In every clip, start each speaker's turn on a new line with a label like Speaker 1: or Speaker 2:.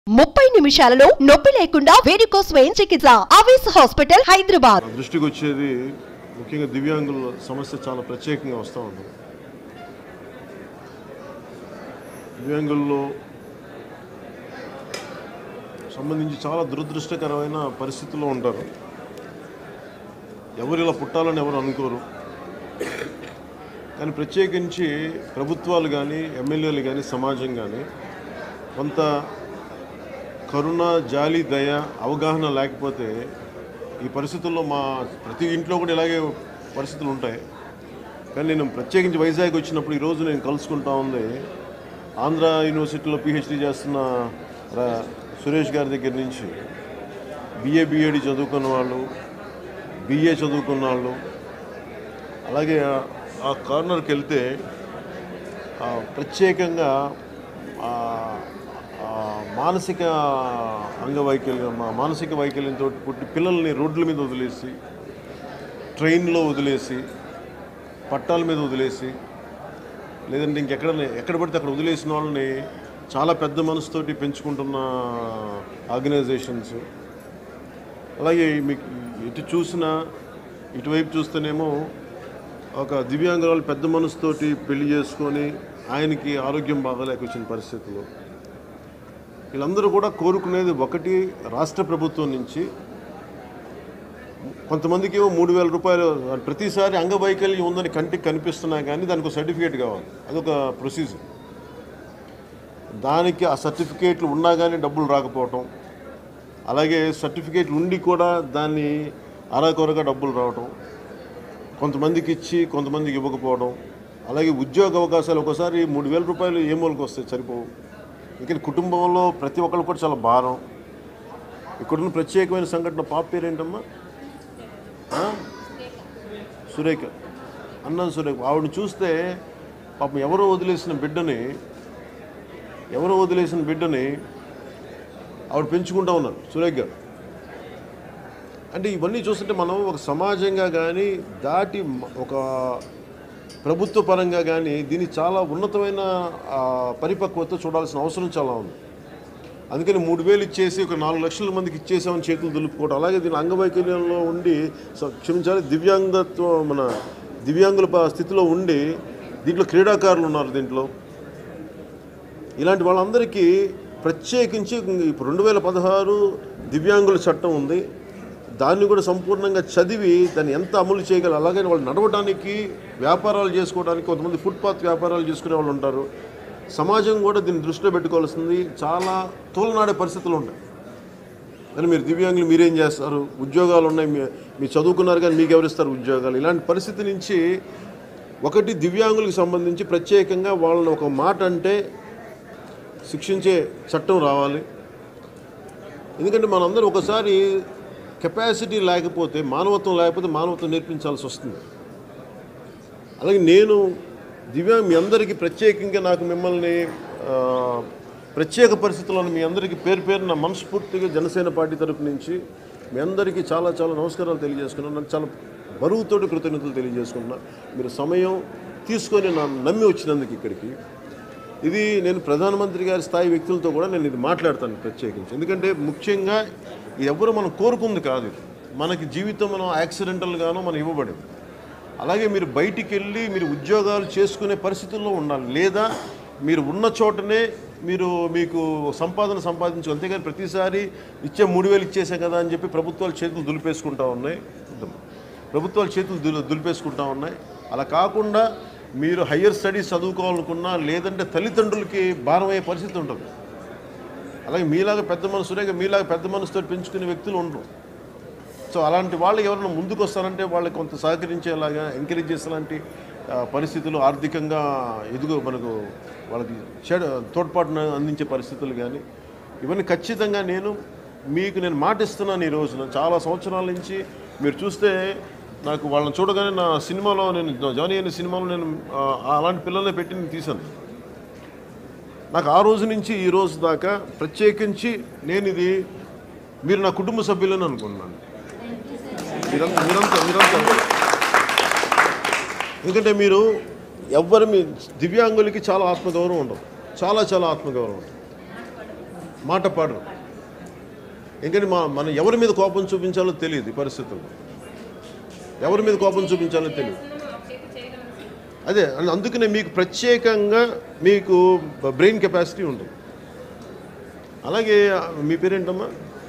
Speaker 1: ముప్పై నిమిషాలలో నొప్పి లేకుండా వేడికోస్ స్వయం చికిత్స ఆవేశ హాస్పిటల్ హైదరాబాద్
Speaker 2: నా దృష్టికి వచ్చేది ముఖ్యంగా దివ్యాంగుల సమస్య చాలా ప్రత్యేకంగా వస్తూ ఉంది దివ్యాంగుల్లో సంబంధించి చాలా దురదృష్టకరమైన పరిస్థితుల్లో ఉంటారు ఎవరు ఇలా పుట్టాలని ఎవరు అనుకోరు కానీ ప్రత్యేకించి ప్రభుత్వాలు కానీ ఎమ్మెల్యేలు కానీ సమాజం కానీ కొంత కరుణ జాలి దయ అవగాహన లేకపోతే ఈ పరిస్థితుల్లో మా ప్రతి ఇంట్లో కూడా ఇలాగే పరిస్థితులు ఉంటాయి కానీ నేను ప్రత్యేకించి వైజాగ్ వచ్చినప్పుడు ఈరోజు నేను కలుసుకుంటా ఉంది ఆంధ్ర యూనివర్సిటీలో పిహెచ్డి చేస్తున్న రా- సురేష్ గారి దగ్గర నుంచి బిఏ బిఏడి చదువుకున్న వాళ్ళు బిఏ చదువుకున్న వాళ్ళు అలాగే ఆ- ఆ కార్నర్కి వెళ్తే ఆ, ప్రత్యేకంగా ఆ, ఆ, మానసిక అంగవైకల్యం మా మానసిక వైకల్యంతో పుట్టి పిల్లల్ని రోడ్ల మీద వదిలేసి ట్రైన్లో వదిలేసి పట్టాల మీద వదిలేసి లేదంటే ఇంకెక్కడ ఎక్కడ పడితే అక్కడ వదిలేసిన వాళ్ళని చాలా పెద్ద మనసుతోటి పెంచుకుంటున్న ఆర్గనైజేషన్స్ అలాగే మీకు ఎటు చూసినా ఇటువైపు చూస్తేనేమో ఒక దివ్యాంగురాలు పెద్ద మనసుతోటి పెళ్లి చేసుకొని ఆయనకి ఆరోగ్యం బాగాలేక వచ్చిన పరిస్థితులు వీళ్ళందరూ కూడా కోరుకునేది ఒకటి రాష్ట్ర ప్రభుత్వం నుంచి కొంతమందికి ఏమో మూడు వేల రూపాయలు ప్రతిసారి అంగవైకల్యం ఉందని కంటికి కనిపిస్తున్నా కానీ దానికి ఒక సర్టిఫికేట్ కావాలి అదొక ప్రొసీజర్ దానికి ఆ సర్టిఫికేట్లు ఉన్నా కానీ డబ్బులు రాకపోవటం అలాగే సర్టిఫికేట్లు ఉండి కూడా దాన్ని అరాకొరగా డబ్బులు రావటం కొంతమందికి ఇచ్చి కొంతమందికి ఇవ్వకపోవడం అలాగే ఉద్యోగ అవకాశాలు ఒకసారి మూడు వేల రూపాయలు ఏ మూలకి వస్తాయి సరిపోవు ఇక్కడ కుటుంబంలో ప్రతి ఒక్కళ్ళు కూడా చాలా భారం ఇక్కడున్న ప్రత్యేకమైన సంఘటన పాప పేరేంటమ్మా ఆ? సురేఖ అన్నం సురేఖ ఆవిడని చూస్తే పాపం ఎవరో వదిలేసిన బిడ్డని ఎవరో వదిలేసిన బిడ్డని ఆవిడ పెంచుకుంటా ఉన్నారు సురేఖ గారు అంటే ఇవన్నీ చూస్తుంటే మనం ఒక సమాజంగా కానీ దాటి మ- ఒక ప్రభుత్వ పరంగా కానీ దీన్ని చాలా ఉన్నతమైన ఆ, పరిపక్వత చూడాల్సిన అవసరం చాలా ఉంది అందుకని మూడు వేలు ఇచ్చేసి ఒక నాలుగు లక్షల మందికి ఇచ్చేసామని చేతులు దులుపుకోవడం అలాగే దీని అంగవైకల్యంలో ఉండి స- క్షమించాలి దివ్యాంగత్వం మన దివ్యాంగుల ప- స్థితిలో ఉండి దీంట్లో క్రీడాకారులు ఉన్నారు దీంట్లో ఇలాంటి వాళ్ళందరికీ ప్రత్యేకించి ఇప్పుడు రెండు వేల పదహారు దివ్యాంగుల చట్టం ఉంది దాన్ని కూడా సంపూర్ణంగా చదివి దాన్ని ఎంత అమలు చేయగలరు అలాగే వాళ్ళు నడవడానికి వ్యాపారాలు చేసుకోవడానికి కొంతమంది ఫుట్పాత్ వ్యాపారాలు చేసుకునే వాళ్ళు ఉంటారు సమాజం కూడా దీన్ని దృష్టిలో పెట్టుకోవాల్సింది చాలా తోలనాడే పరిస్థితులు ఉంటాయి కానీ మీరు దివ్యాంగులు మీరేం చేస్తారు ఉద్యోగాలు ఉన్నాయి మీ మీరు చదువుకున్నారు కానీ మీకు ఎవరిస్తారు ఉద్యోగాలు ఇలాంటి పరిస్థితి నుంచి ఒకటి దివ్యాంగులకు సంబంధించి ప్రత్యేకంగా వాళ్ళని ఒక మాట అంటే శిక్షించే చట్టం రావాలి ఎందుకంటే మనందరం ఒకసారి కెపాసిటీ లేకపోతే మానవత్వం లేకపోతే మానవత్వం నేర్పించాల్సి వస్తుంది అలాగే నేను దివ్య మీ అందరికీ ప్రత్యేకంగా నాకు మిమ్మల్ని ఆ, ప్రత్యేక పరిస్థితుల్లో మీ అందరికీ పేరు పేరున మనస్ఫూర్తిగా జనసేన పార్టీ తరపు నుంచి మీ అందరికీ చాలా చాలా నమస్కారాలు తెలియజేసుకున్నాను నాకు చాలా బరువుతోటి కృతజ్ఞతలు తెలియజేసుకున్నా మీరు సమయం తీసుకొని నన్ను నమ్మి వచ్చినందుకు ఇక్కడికి ఇది నేను ప్రధానమంత్రి గారి స్థాయి వ్యక్తులతో కూడా నేను ఇది మాట్లాడతాను ప్రత్యేకించి ఎందుకంటే ముఖ్యంగా ఇది ఎవరు మనం కోరుకుంది కాదు ఇది. మనకి జీవితం మనం యాక్సిడెంటల్గానో మనం ఇవ్వబడింది అలాగే మీరు బయటికి వెళ్ళి మీరు ఉద్యోగాలు చేసుకునే పరిస్థితుల్లో ఉండాలి లేదా మీరు ఉన్న చోటనే మీరు మీకు సంపాదన సంపాదించు అంతేగాని ప్రతిసారి ఇచ్చే మూడు వేలు ఇచ్చేసే కదా అని చెప్పి ప్రభుత్వాలు చేతులు దులిపేసుకుంటా ఉన్నాయి ప్రభుత్వాలు చేతులు దులి దులిపేసుకుంటా ఉన్నాయి అలా కాకుండా మీరు హయ్యర్ స్టడీస్ చదువుకోవాలనుకున్నా లేదంటే తల్లిదండ్రులకి భారం అయ్యే పరిస్థితి ఉంటుంది అలాగే మీలాగా పెద్ద మనసునే మీలాగా పెద్ద మనసుతో పెంచుకునే వ్యక్తులు ఉండరు సో అలాంటి వాళ్ళు ఎవరైనా ముందుకు వస్తారంటే వాళ్ళకి కొంత సహకరించేలాగా ఎంకరేజ్ చేసేలాంటి ఆ, పరిస్థితులు ఆర్థికంగా ఎదుగు మనకు వాళ్ళకి చెడు తోడ్పాటును అందించే పరిస్థితులు కానీ ఇవన్నీ ఖచ్చితంగా నేను మీకు నేను మాటిస్తున్నాను ఈ రోజున చాలా సంవత్సరాల నుంచి మీరు చూస్తే నాకు వాళ్ళని చూడగానే నా సినిమాలో నేను జానీ అనే సినిమాలో నేను ఆ, అలాంటి పిల్లల్ని పెట్టి నేను తీశాను నాకు ఆ రోజు నుంచి ఈ రోజు దాకా ప్రత్యేకించి నేను ఇది మీరు నా కుటుంబ సభ్యులని అనుకున్నాను మీరంతా మీరంతా మీరంతా ఎందుకంటే మీరు ఎవ్వరు మీ దివ్యాంగులకి చాలా ఆత్మగౌరవం ఉండదు చాలా చాలా ఆత్మగౌరవం ఉంటుంది మాట పాడరు ఎందుకంటే మా మనం ఎవరి మీద కోపం చూపించాలో తెలియదు ఈ పరిస్థితుల్లో ఎవరి మీద కోపం చూపించాలో తెలియదు అదే అన్- అందుకనే మీకు ప్రత్యేకంగా మీకు బ్రెయిన్ కెపాసిటీ ఉంటుంది అలాగే ఆ, మీ పేరేంటమ్మా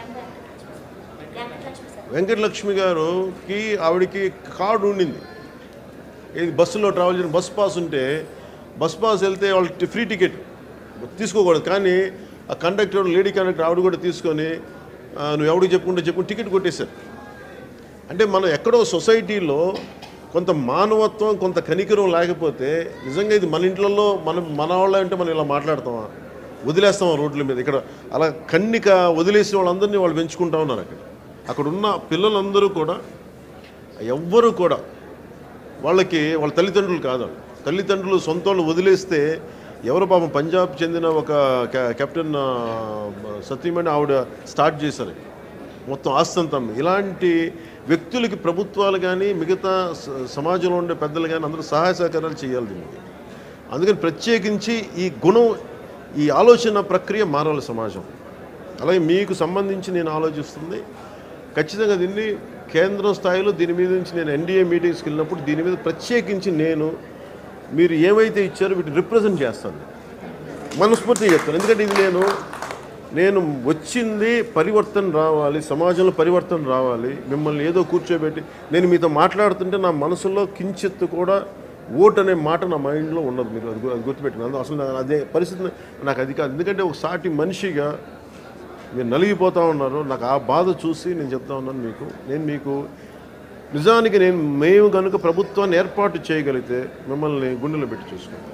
Speaker 2: వెంకటలక్ష్మి గారుకి ఆవిడకి కార్డు ఉండింది ఇది బస్సులో ట్రావెల్ చేయడం బస్ పాస్ ఉంటే బస్ పాస్ వెళ్తే వాళ్ళు ఫ్రీ టికెట్ తీసుకోకూడదు కానీ ఆ కండక్టర్ లేడీ కండక్టర్ ఆవిడ కూడా తీసుకొని ఆ, నువ్వు ఎవడికి చెప్పుకుంటే చెప్పుకుని టికెట్ కొట్టేశారు అంటే మనం ఎక్కడో సొసైటీలో కొంత మానవత్వం కొంత కనికరం లేకపోతే నిజంగా ఇది మన ఇంట్లలో మనం మన వాళ్ళ అంటే మనం ఇలా మాట్లాడతామా వదిలేస్తామా రోడ్ల మీద ఇక్కడ అలా కన్నిక వదిలేసిన వాళ్ళందరినీ వాళ్ళు పెంచుకుంటా ఉన్నారు అక్కడ అక్కడ ఉన్న పిల్లలందరూ కూడా ఎవ్వరూ కూడా వాళ్ళకి వాళ్ళ తల్లిదండ్రులు కాదు వాళ్ళు. తల్లిదండ్రులు సొంత వాళ్ళు వదిలేస్తే ఎవరు పాపం పంజాబ్ చెందిన ఒక కె- కెప్టెన్ ఆ, సతీమణి ఆవిడ స్టార్ట్ చేశారు మొత్తం ఆస్తంతం ఇలాంటి వ్యక్తులకి ప్రభుత్వాలు కానీ మిగతా స- సమాజంలో ఉండే పెద్దలు కానీ అందరూ సహాయ సహకారాలు చేయాలి దీనికి అందుకని ప్రత్యేకించి ఈ గుణం ఈ ఆలోచన ప్రక్రియ మారాలి సమాజం అలాగే మీకు సంబంధించి నేను ఆలోచిస్తుంది ఖచ్చితంగా దీన్ని కేంద్రం స్థాయిలో దీని మీద నుంచి నేను ఎన్డీఏ మీటింగ్స్కి వెళ్ళినప్పుడు దీని మీద ప్రత్యేకించి నేను మీరు ఏమైతే ఇచ్చారో వీటిని రిప్రజెంట్ చేస్తాను మనస్ఫూర్తిగా చెప్తాను ఎందుకంటే ఇది నేను నేను వచ్చింది పరివర్తన రావాలి సమాజంలో పరివర్తన రావాలి మిమ్మల్ని ఏదో కూర్చోబెట్టి నేను మీతో మాట్లాడుతుంటే నా మనసులో కించెత్తు కూడా ఓట్ అనే మాట నా మైండ్లో ఉండదు మీరు అది గు- అది గుర్తుపెట్టిన అసలు నాకు అదే పరిస్థితి నాకు అది కాదు ఎందుకంటే ఒక సాటి మనిషిగా మీరు నలిగిపోతూ ఉన్నారు నాకు ఆ బాధ చూసి నేను చెప్తా ఉన్నాను మీకు నేను మీకు నిజానికి నేను మేము కనుక ప్రభుత్వాన్ని ఏర్పాటు చేయగలిగితే మిమ్మల్ని గుండెలో పెట్టి చూసుకుంటాం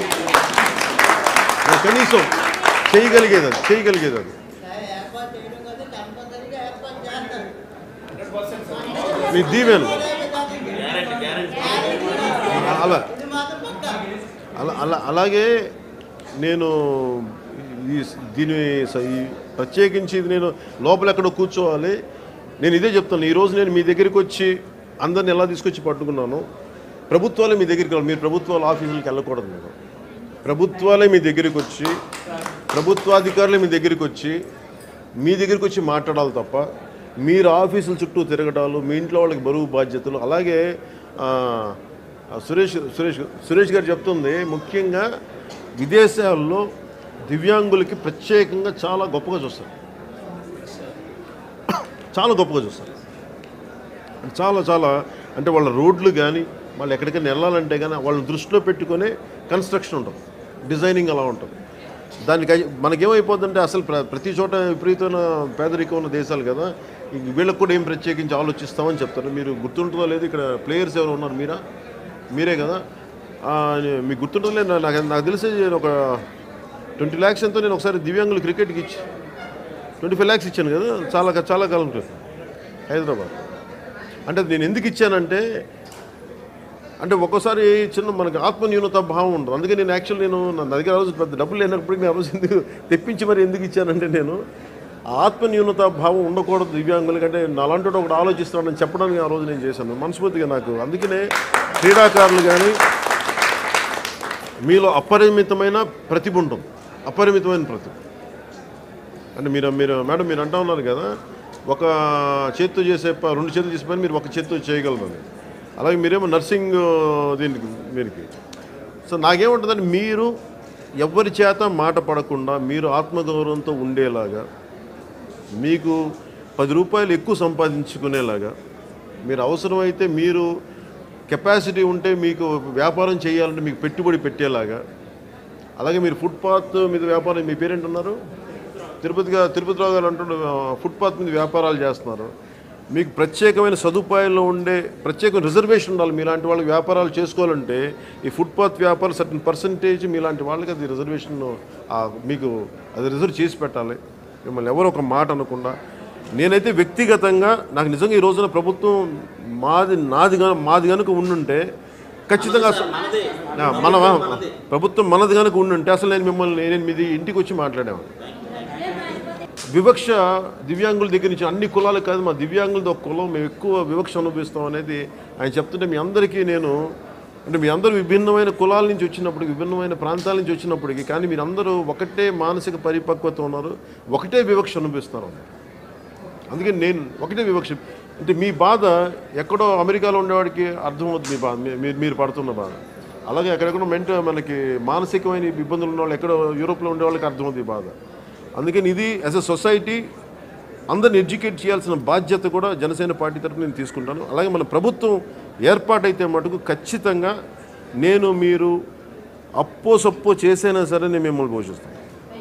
Speaker 2: నేను కనీసం చేయగలిగేది అది చేయగలిగేది అది
Speaker 3: ఏర్పాటు చేయడం కదా కంపల్సరీగా ఏర్పాటు చేస్తారు
Speaker 2: మీ దీవెన అలా
Speaker 3: ఇది మాత్రం పక్కా
Speaker 2: అలా అలా అలాగే నేను ఈ దీని స- ఈ ప్రత్యేకించి ఇది నేను లోపల ఎక్కడో కూర్చోవాలి నేను ఇదే చెప్తాను ఈరోజు నేను మీ దగ్గరికి వచ్చి అందరిని ఎలా తీసుకొచ్చి పట్టుకున్నాను ప్రభుత్వాలే మీ దగ్గరికి రావాలి మీరు ప్రభుత్వాల ఆఫీసులకు వెళ్ళకూడదు మీరు ప్రభుత్వాలే మీ దగ్గరికి వచ్చి ప్రభుత్వాధికారులే మీ దగ్గరికి వచ్చి మీ దగ్గరికి వచ్చి మాట్లాడాలి తప్ప మీరు ఆఫీసుల చుట్టూ తిరగడాలు మీ ఇంట్లో వాళ్ళకి బరువు బాధ్యతలు అలాగే ఆ, ఆ సురేష్ సురేష్ సురేష్ గారు చెప్తుంది ముఖ్యంగా విదేశాల్లో దివ్యాంగులకి ప్రత్యేకంగా చాలా గొప్పగా చూస్తారు చాలా గొప్పగా చూస్తారు చాలా చాలా అంటే వాళ్ళ రోడ్లు కానీ వాళ్ళు ఎక్కడికైనా వెళ్ళాలంటే కానీ వాళ్ళని దృష్టిలో పెట్టుకునే కన్స్ట్రక్షన్ ఉంటుంది డిజైనింగ్ అలా ఉంటుంది దానికి అయి- మనకేమైపోతుందంటే అసలు ప్ర ప్రతి చోట విపరీతమైన పేదరికం ఉన్న దేశాలు కదా ఈ వీళ్ళకి కూడా ఏం ప్రత్యేకించి ఆలోచిస్తామని చెప్తారు మీరు గుర్తుంటుందో లేదు ఇక్కడ ప్లేయర్స్ ఎవరు ఉన్నారు మీరా మీరే కదా ఆ, మీకు గుర్తుంటుందో లేదు నాకు నాకు తెలిసి నేను ఒక ట్వంటీ ల్యాక్స్ ఎంతో నేను ఒకసారి దివ్యాంగులు క్రికెట్కి ఇచ్చి ట్వంటీ ఫైవ్ ల్యాక్స్ ఇచ్చాను కదా చాలా చాలా కాలం క్రితం హైదరాబాద్ అంటే అది నేను ఎందుకు ఇచ్చానంటే అంటే ఒక్కోసారి చిన్న మనకి ఆత్మన్యూనత భావం ఉండదు అందుకే నేను యాక్చువల్ నేను నా దగ్గర ఆ రోజు పెద్ద డబ్బులు లేనప్పుడు నేను ఆ రోజు ఎందుకు తెప్పించి మరి ఎందుకు ఇచ్చానంటే నేను ఆ ఆత్మన్యూనత భావం ఉండకూడదు దివ్యాంగులకి అంటే నాలాంటి వాడు ఒకటి ఆలోచిస్తున్నాడని చెప్పడానికి ఆ రోజు నేను చేశాను మనస్ఫూర్తిగా నాకు అందుకనే క్రీడాకారులు కానీ మీలో అపరిమితమైన ప్రతిభ ఉంటుంది అపరిమితమైన ప్రతిభ అంటే మీరు మీరు మేడం మీరు అంటా ఉన్నారు కదా ఒక చేత్తో చేసే ప- రెండు చేతులు చేసే పని మీరు ఒక చేత్తో చేయగలరు అని అలాగే మీరేమో నర్సింగ్ దీనికి మీరికి సో నాకేముంటుందంటే మీరు ఎవరి చేత మాట పడకుండా మీరు ఆత్మగౌరవంతో ఉండేలాగా మీకు పది రూపాయలు ఎక్కువ సంపాదించుకునేలాగా మీరు అవసరమైతే మీరు కెపాసిటీ ఉంటే మీకు వ్యాపారం చేయాలంటే మీకు పెట్టుబడి పెట్టేలాగా అలాగే మీరు ఫుట్పాత్ మీద వ్యాపారం మీ పేరెంట్ ఉన్నారు తిరుపతిగా తిరుపతిరావు గారు అంటుండే ఆ, ఫుట్పాత్ మీద వ్యాపారాలు చేస్తున్నారు మీకు ప్రత్యేకమైన సదుపాయాల్లో ఉండే ప్రత్యేకమైన రిజర్వేషన్ ఉండాలి మీలాంటి వాళ్ళకి వ్యాపారాలు చేసుకోవాలంటే ఈ ఫుట్పాత్ వ్యాపారం సర్టన్ పర్సంటేజ్ మీలాంటి వాళ్ళకి అది రిజర్వేషన్ ఆ, మీకు అది రిజర్వ్ చేసి పెట్టాలి మిమ్మల్ని ఎవరు ఒక మాట అనకుండా నేనైతే వ్యక్తిగతంగా నాకు నిజంగా ఈ రోజున ప్రభుత్వం మాది నాది గా- మాది కనుక ఉండుంటే ఖచ్చితంగా అసలు- ఆ, మన ప్రభుత్వం మనది కనుక ఉండుంటే అసలు నేను మిమ్మల్ని నేను మీది ఇంటికి వచ్చి మాట్లాడేవాడిని వివక్ష దివ్యాంగుల దగ్గర నుంచి అన్ని కులాలు కాదు మా దివ్యాంగులది ఒక కులం మేము ఎక్కువ వివక్ష అనుభవిస్తాం అనేది ఆయన చెప్తుంటే మీ అందరికీ నేను అంటే మీ అందరూ విభిన్నమైన కులాల నుంచి వచ్చినప్పటికి విభిన్నమైన ప్రాంతాల నుంచి వచ్చినప్పటికీ కానీ మీరందరూ ఒకటే మానసిక పరిపక్వత ఉన్నారు ఒకటే వివక్ష అనిపిస్తున్నారు అందుకే నేను ఒకటే వివక్ష అంటే మీ బాధ ఎక్కడో అమెరికాలో ఉండేవాడికి అర్థమవుతుంది మీ బాధ మీ- మీరు మీరు పడుతున్న బాధ అలాగే ఎక్కడెక్కడో మెంట మనకి మానసికమైన ఇబ్బందులు ఉన్న వాళ్ళు ఎక్కడో యూరోప్లో ఉండే వాళ్ళకి అర్థమవుతుంది ఈ బాధ అందుకని ఇది యాజ్ అ సొసైటీ అందరిని ఎడ్యుకేట్ చేయాల్సిన బాధ్యత కూడా జనసేన పార్టీ తరఫున నేను తీసుకుంటాను అలాగే మన ప్రభుత్వం ఏర్పాటైతే మటుకు ఖచ్చితంగా నేను మీరు అప్పో సప్పో చేసైనా సరే నేను మిమ్మల్ని పోషిస్తాను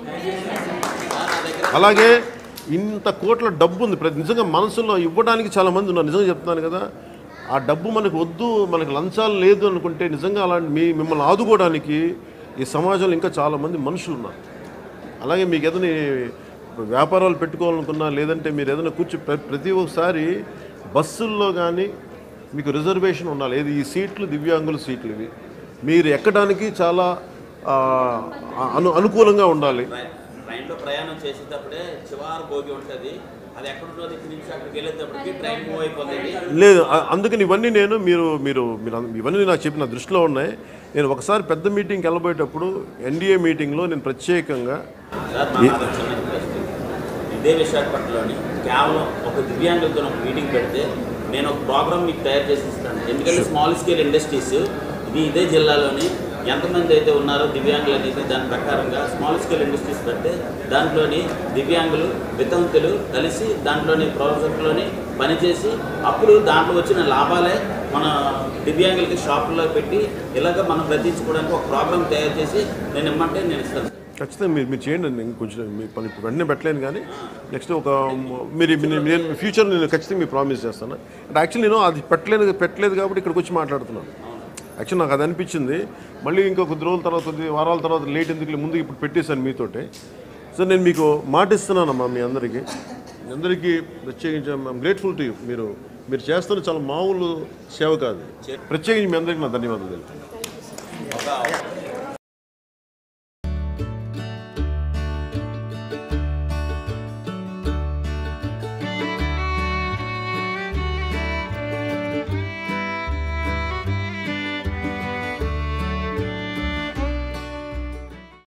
Speaker 2: అలాగే ఇంత కోట్ల డబ్బు ఉంది ప్రతి నిజంగా మనసులో ఇవ్వడానికి చాలా మంది ఉన్నారు నిజంగా చెప్తున్నాను కదా ఆ డబ్బు మనకు వద్దు మనకు లంచాలు లేదు అనుకుంటే నిజంగా అలాంటి మీ మిమ్మల్ని ఆదుకోవడానికి ఈ సమాజంలో ఇంకా చాలా మంది మనుషులు ఉన్నారు అలాగే మీకు ఏదైనా వ్యాపారాలు పెట్టుకోవాలనుకున్నా లేదంటే మీరు ఏదైనా కూర్చో ప్ర- ప్రతి ఒక్కసారి బస్సుల్లో కానీ మీకు రిజర్వేషన్ ఉండాలి ఏది ఈ సీట్లు దివ్యాంగుల సీట్లు ఇవి మీరు ఎక్కడానికి చాలా ఆ, అను అనుకూలంగా ఉండాలి
Speaker 4: ట్రై- ట్రైన్లో ప్రయాణం చేసేటప్పుడే చివరి భోగి ఉంటుంది అది ఎక్కడ ఉంటుంది ఇక్కడి నుంచి అక్కడికి వెళ్ళేటప్పటికి ట్రైన్ మూవ్ అయిపోతుంది
Speaker 2: లేదు అ- అందుకని ఇవన్నీ నేను మీరు మీరు మీరు అన్- ఇవన్నీ నాకు చెప్పిన దృష్టిలో ఉన్నాయి నేను ఒకసారి పెద్ద మీటింగ్కి వెళ్ళబోయేటప్పుడు ఎన్డీఏ మీటింగ్లో నేను ప్రత్యేకంగా
Speaker 4: సార్ మా నాది ఒక చిన్న రిక్వెస్ట్ ఇదే విశాఖపట్నంలోని కేవలం ఒక దివ్యాంగులతో ఒక మీటింగ్ పెడితే నేను ఒక ప్రోగ్రామ్ మీకు తయారు చేసి ఇస్తాను ఎందుకంటే స్మాల్ స్కేల్ ఇండస్ట్రీస్ ఇది ఇదే జిల్లాలోని ఎంతమంది అయితే ఉన్నారో దివ్యాంగులు అనేది దాని ప్రకారంగా స్మాల్ స్కేల్ ఇండస్ట్రీస్ పెడితే దాంట్లోని దివ్యాంగులు వితంతులు కలిసి దాంట్లోని ప్రాజెక్టులోని పనిచేసి అప్పుడు దాంట్లో వచ్చిన లాభాలే మన దివ్యాంగులకి షాపుల్లో పెట్టి ఇలాగ మనం బ్రతించుకోవడానికి ఒక ప్రోగ్రామ్ తయారు చేసి నేను ఇమ్మంటే నేను ఇస్తాను సార్
Speaker 2: ఖచ్చితంగా మీరు మీరు చేయండి నేను కొంచెం మీ పని ఇప్పుడు వెంటనే పెట్టలేను కానీ నెక్స్ట్ ఒక మీరు మీరు- నేను ఫ్యూచర్ నేను ఖచ్చితంగా మీకు ప్రామిస్ చేస్తాను అంటే యాక్చువల్లీ నేను అది పెట్టలేదు పెట్టలేదు కాబట్టి ఇక్కడికి వచ్చి మాట్లాడుతున్నాను యాక్చువల్ నాకు అది అనిపించింది మళ్ళీ ఇంకో కొద్ది రోజుల తర్వాత కొద్ది వారాల తర్వాత లేట్ ఎందుకు ముందు ఇప్పుడు పెట్టేశాను మీతోటే సో నేను మీకు మాట ఇస్తున్నానమ్మా మీ అందరికీ మీ అందరికీ ప్రత్యేకించి ఐమ్ గ్రేట్ఫుల్ టు యూ మీరు మీరు చేస్తున్న చాలా మామూలు సేవ కాదు ప్రత్యేకించి మీ అందరికీ నా ధన్యవాదాలు తెలుపుతున్నాను
Speaker 4: ఒక